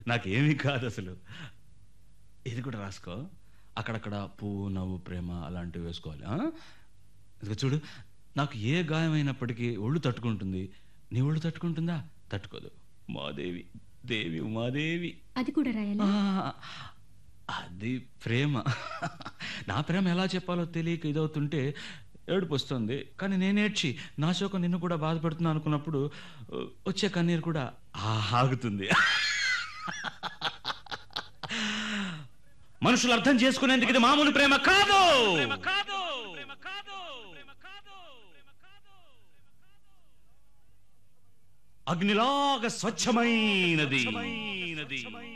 నాకేమీ కాదు అసలు ఇది కూడా రాసుకో అక్కడక్కడ పువ్వు నవ్వు ప్రేమ అలాంటివి వేసుకోవాలి ఆ? ఇదిగో చూడు నాకు ఏ గాయమైనప్పటికీ ఒళ్ళు తట్టుకుంటుంది నీ ఒళ్ళు తట్టుకుంటుందా తట్టుకోదు మాదేవి దేవి ఉమాదేవి అది కూడా రాయాలా ఆ, అది ప్రేమ నా ప్రేమ ఎలా చెప్పాలో తెలియక ఇదవుతుంటే ఏడుపు వస్తుంది కానీ నేనేడ్చి నా శోకం నిన్ను కూడా బాధపెడుతున్నా అనుకున్నప్పుడు ఆ, వచ్చే కన్నీరు కూడా ఆ, ఆగుతుంది మనుషులు అర్థం చేసుకునేందుకు ఇది మామూలు ప్రేమ కాదు అగ్నిలాగా స్వచ్ఛమైనది